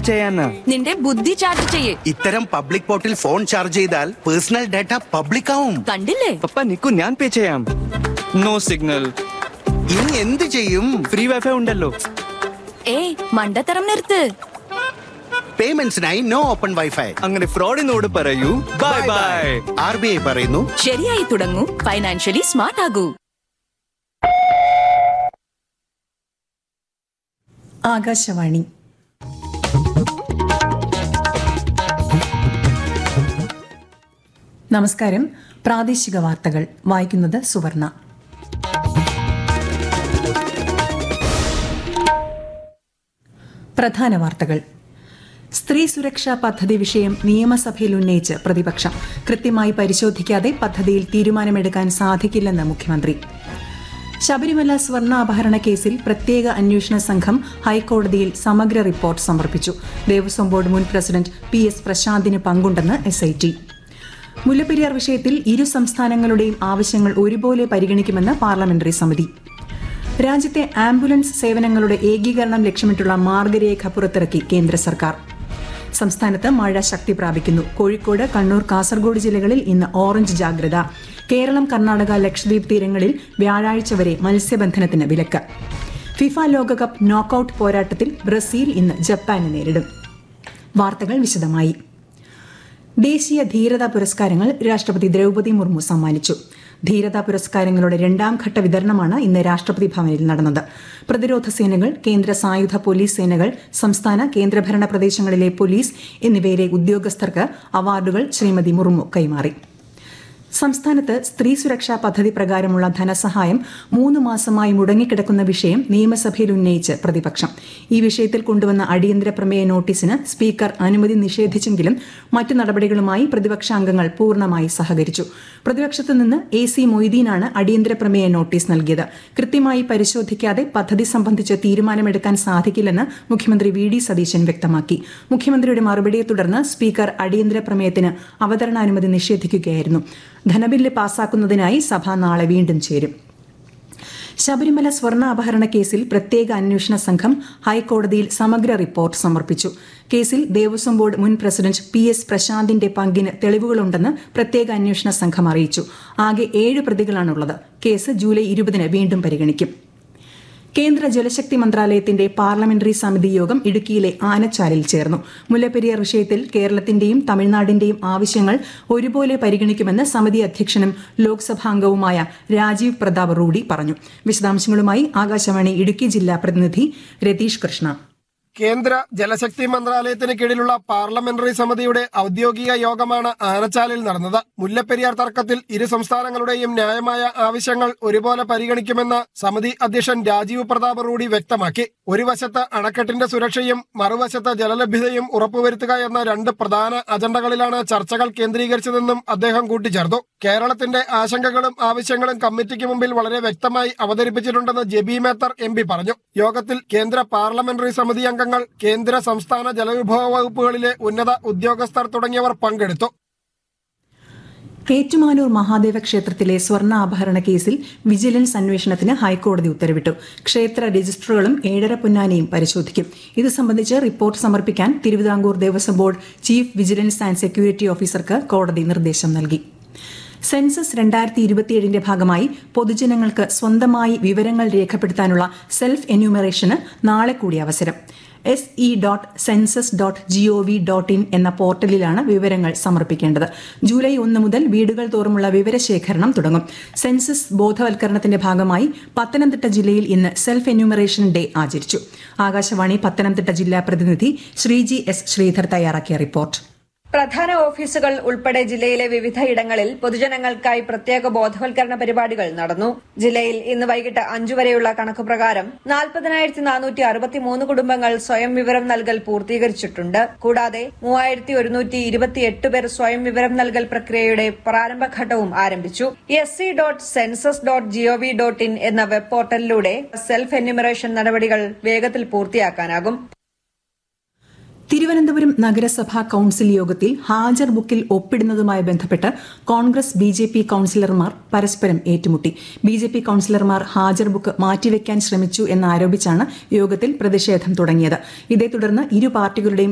ചെയ്യാനാ നിന്റെ ബുദ്ധി ചാർജ് ചെയ്യേ ഇത്തരം പബ്ലിക് പോർട്ടിൽ ഫോൺ ചാർജ് ചെയ്താൽ പേഴ്സണൽ ഡാറ്റ പബ്ലിക് ആവും കണ്ടില്ലേ പപ്പ നിക്കു ഞാൻ പേ ചെയ്യാം നോ സിഗ്നൽ ഇനി എന്ത് ചെയ്യും ഫ്രീ വൈഫൈ ഉണ്ടല്ലോ ഏയ് മണ്ടത്തരം നിർത്ത് പേയ്മെന്റ്സിനായി നോ ഓപ്പൺ വൈഫൈ അങ്ങനെ ഫ്രോഡിനോട് പറയൂ bye bye R B I പറയുന്നു ശരിയായി തുടങ്ങൂ ഫൈനാൻഷ്യലി സ്മാർട്ട് ആകൂ ആകാശവാണി നമസ്കാരം പ്രാദേശിക വാർത്തകൾ വായിക്കുന്നത് സുവർണ പ്രധാന വാർത്തകൾ സ്ത്രീ സുരക്ഷാ പദ്ധതി വിഷയം നിയമസഭയിൽ ഉന്നയിച്ച് പ്രതിപക്ഷം കൃത്യമായി പരിശോധിക്കാതെ പദ്ധതിയിൽ തീരുമാനമെടുക്കാൻ സാധിക്കില്ലെന്ന് മുഖ്യമന്ത്രി ശബരിമല സ്വർണ്ണ അപഹരണ കേസിൽ പ്രത്യേക അന്വേഷണ സംഘം ഹൈക്കോടതിയിൽ സമഗ്ര റിപ്പോർട്ട് സമർപ്പിച്ചു ദേവസ്വം ബോർഡ് മുൻ പ്രസിഡന്റ് പി എസ് പ്രശാന്തിന് പങ്കുണ്ടെന്ന് എസ് ഐ ടി മുല്ലപ്പെരിയാർ വിഷയത്തിൽ ഇരു സംസ്ഥാനങ്ങളുടെയും ആവശ്യങ്ങൾ ഒരുപോലെ പരിഗണിക്കുമെന്ന് പാർലമെന്ററി സമിതി രാജ്യത്തെ ആംബുലൻസ് സേവനങ്ങളുടെ ഏകീകരണം ലക്ഷ്യമിട്ടുള്ള മാർഗരേഖ പുറത്തിറക്കി കേന്ദ്ര സർക്കാർ സംസ്ഥാനത്ത് മഴ ശക്തി പ്രാപിക്കുന്നു കോഴിക്കോട് കണ്ണൂർ കാസർഗോഡ് ജില്ലകളിൽ ഇന്ന് ഓറഞ്ച് ജാഗ്രത കേരളം കർണാടക ലക്ഷദ്വീപ് തീരങ്ങളിൽ വ്യാഴാഴ്ച വരെ മത്സ്യബന്ധനത്തിന് വിലക്ക് ഫിഫ ലോകകപ്പ് നോക്കൌട്ട് പോരാട്ടത്തിൽ ബ്രസീൽ ഇന്ന് ജപ്പാനെ നേരിടും വാർത്തകൾ വിശദമായി ദേശീയ ധീരതാ പുരസ്കാരങ്ങൾ രാഷ്ട്രപതി ദ്രൗപദി മുർമു സമ്മാനിച്ചു ധീരതാ പുരസ്കാരങ്ങളുടെ രണ്ടാം ഘട്ട വിതരണമാണ് ഇന്ന് രാഷ്ട്രപതി ഭവനിൽ നടന്നത് പ്രതിരോധ സേനകൾ കേന്ദ്ര സായുധ പോലീസ് സേനകൾ സംസ്ഥാന കേന്ദ്രഭരണ പ്രദേശങ്ങളിലെ പോലീസ് എന്നിവയിലെ ഉദ്യോഗസ്ഥർക്ക് അവാർഡുകൾ ശ്രീമതി മുർമു കൈമാറി സംസ്ഥാനത്ത് സ്ത്രീ സുരക്ഷാ പദ്ധതി പ്രകാരമുള്ള ധനസഹായം മൂന്ന് മാസമായി മുടങ്ങിക്കിടക്കുന്ന വിഷയം നിയമസഭയിൽ ഉന്നയിച്ച് പ്രതിപക്ഷം ഈ വിഷയത്തിൽ കൊണ്ടുവന്ന അടിയന്തര പ്രമേയ നോട്ടീസിന് സ്പീക്കർ അനുമതി നിഷേധിച്ചെങ്കിലും മറ്റു നടപടികളുമായി പ്രതിപക്ഷാംഗങ്ങൾ പൂർണ്ണമായി സഹകരിച്ചു പ്രതിപക്ഷത്തു നിന്ന് എ സി മൊയ്തീനാണ് അടിയന്തര പ്രമേയ നോട്ടീസ് നൽകിയത് കൃത്യമായി പരിശോധിക്കാതെ പദ്ധതി സംബന്ധിച്ച് തീരുമാനമെടുക്കാൻ സാധിക്കില്ലെന്ന് മുഖ്യമന്ത്രി വി ഡി സതീശൻ വ്യക്തമാക്കി മുഖ്യമന്ത്രിയുടെ മറുപടിയെ തുടർന്ന് സ്പീക്കർ അടിയന്തര പ്രമേയത്തിന് അവതരണാനുമതി നിഷേധിക്കുകയായിരുന്നു ധനബില്ല് പാസാക്കുന്നതിനായി സഭ നാളെ വീണ്ടും ചേരും ശബരിമല സ്വർണ്ണ അപഹരണ കേസിൽ പ്രത്യേക അന്വേഷണ സംഘം ഹൈക്കോടതിയിൽ സമഗ്ര റിപ്പോർട്ട് സമർപ്പിച്ചു കേസിൽ ദേവസ്വം ബോർഡ് മുൻ പ്രസിഡന്റ് പി എസ് പ്രശാന്തിന്റെ പങ്കിന് തെളിവുകളുണ്ടെന്ന് പ്രത്യേക അന്വേഷണ സംഘം അറിയിച്ചു ആകെ ഏഴ് പ്രതികളാണുള്ളത് കേസ് ജൂലൈ ഇരുപതിന് വീണ്ടും പരിഗണിക്കും കേന്ദ്ര ജലശക്തി മന്ത്രാലയത്തിന്റെ പാർലമെന്ററി സമിതി യോഗം ഇടുക്കിയിലെ ആനച്ചാലിൽ ചേർന്നു മുല്ലപ്പെരിയാർ വിഷയത്തിൽ കേരളത്തിന്റെയും തമിഴ്നാടിന്റെയും ആവശ്യങ്ങൾ ഒരുപോലെ പരിഗണിക്കുമെന്ന് സമിതി അധ്യക്ഷനും ലോക്സഭാംഗവുമായ രാജീവ് പ്രതാപ് റൂഡി പറഞ്ഞു വിശദാംശങ്ങളുമായി ആകാശവാണി ഇടുക്കി ജില്ലാ പ്രതിനിധി രതീഷ് കൃഷ്ണ കേന്ദ്ര ജലശക്തി മന്ത്രാലയത്തിന് കീഴിലുള്ള പാർലമെന്ററി സമിതിയുടെ ഔദ്യോഗിക യോഗമാണ് ആനച്ചാലിൽ നടന്നത് മുല്ലപ്പെരിയാർ തർക്കത്തിൽ ഇരു സംസ്ഥാനങ്ങളുടെയും ന്യായമായ ആവശ്യങ്ങൾ ഒരുപോലെ പരിഗണിക്കുമെന്ന് സമിതി അധ്യക്ഷൻ രാജീവ് പ്രതാപ് റൂഡി വ്യക്തമാക്കി ഒരു വശത്ത് അണക്കെട്ടിന്റെ സുരക്ഷയും മറുവശത്ത് ജലലഭ്യതയും ഉറപ്പുവരുത്തുക എന്ന രണ്ട് പ്രധാന അജണ്ടകളിലാണ് ചർച്ചകൾ കേന്ദ്രീകരിച്ചതെന്നും അദ്ദേഹം കൂട്ടിച്ചേർത്തു കേരളത്തിന്റെ ആശങ്കകളും ആവശ്യങ്ങളും കമ്മിറ്റിക്ക് മുമ്പിൽ വളരെ വ്യക്തമായി അവതരിപ്പിച്ചിട്ടുണ്ടെന്ന് ജെബി മേത്തർ എം പി പറഞ്ഞു യോഗത്തിൽ കേന്ദ്ര പാർലമെന്ററി സമിതി അംഗങ്ങൾ കേന്ദ്ര സംസ്ഥാന ജലവിഭവ വകുപ്പുകളിലെ ഉന്നത ഉദ്യോഗസ്ഥർ തുടങ്ങിയവർ പങ്കെടുത്തു ഏറ്റുമാനൂർ മഹാദേവ ക്ഷേത്രത്തിലെ സ്വർണ്ണ ആഭരണ കേസിൽ വിജിലൻസ് അന്വേഷണത്തിന് ഹൈക്കോടതി ഉത്തരവിട്ടു ക്ഷേത്ര രജിസ്റ്ററുകളും ഏഴര പൊന്നാനയും പരിശോധിക്കും ഇത് സംബന്ധിച്ച് റിപ്പോർട്ട് സമർപ്പിക്കാൻ Thiruvithamkoor Devaswom board chief vigilance and security ഓഫീസർക്ക് കോടതി നിർദ്ദേശം നൽകി സെൻസസ് രണ്ടായിരത്തി ഇരുപത്തിയേഴിന്റെ ഭാഗമായി പൊതുജനങ്ങൾക്ക് സ്വന്തമായി വിവരങ്ങൾ രേഖപ്പെടുത്താനുള്ള സെൽഫ് എന്യൂമറേഷന് നാളെ കൂടി അവസരം S E dot census dot G O V dot in എന്ന പോർട്ടലിലാണ് വിവരങ്ങൾ സമർപ്പിക്കേണ്ടത് ജൂലൈ ഒന്ന് മുതൽ വീടുകൾ തോറുമുള്ള വിവരശേഖരണം തുടങ്ങും സെൻസസ് ബോധവൽക്കരണത്തിന്റെ ഭാഗമായി പത്തനംതിട്ട ജില്ലയിൽ ഇന്ന് സെൽഫ് എന്യൂമറേഷൻ ഡേ ആചരിച്ചു ആകാശവാണി പത്തനംതിട്ട ജില്ലാ പ്രതിനിധി ശ്രീജി എസ് ശ്രീധർ തയ്യാറാക്കിയ റിപ്പോർട്ട് പ്രധാന ഓഫീസുകൾ ഉൾപ്പെടെ ജില്ലയിലെ വിവിധ ഇടങ്ങളിൽ പൊതുജനങ്ങൾക്കായി പ്രത്യേക ബോധവൽക്കരണ പരിപാടികൾ നടന്നു ജില്ലയിൽ ഇന്ന് വൈകിട്ട് അഞ്ചു വരെയുള്ള കണക്ക് പ്രകാരം നാൽപ്പതിനായിരത്തി നാനൂറ്റി അറുപത്തിമൂന്ന് കുടുംബങ്ങൾ സ്വയം വിവരം നൽകൽ പൂർത്തീകരിച്ചിട്ടുണ്ട് കൂടാതെ മൂവായിരത്തി ഒരുന്നൂറ്റി ഇരുപത്തിയെട്ട് പേർ സ്വയം വിവരം നൽകൽ പ്രക്രിയയുടെ പ്രാരംഭഘട്ടവും ആരംഭിച്ചു S C dot census dot G O V dot in എന്ന വെബ് പോർട്ടലിലൂടെ സെൽഫ് എന്യൂമറേഷൻ നടപടികൾ വേഗത്തിൽ പൂർത്തിയാക്കാനാകും തിരുവനന്തപുരം നഗരസഭാ കൌൺസിൽ യോഗത്തിൽ ഹാജർ ബുക്കിൽ ഒപ്പിടുന്നതുമായി ബന്ധപ്പെട്ട് കോൺഗ്രസ് ബി ജെ പി കൌൺസിലർമാർ പരസ്പരം ഏറ്റുമുട്ടി ബി ജെ പി കൌൺസിലർമാർ ഹാജർ ബുക്ക് മാറ്റിവെക്കാൻ ശ്രമിച്ചു എന്നാരോപിച്ചാണ് യോഗത്തിൽ പ്രതിഷേധം തുടങ്ങിയത് ഇതേ തുടർന്ന് ഇരു പാർട്ടികളുടെയും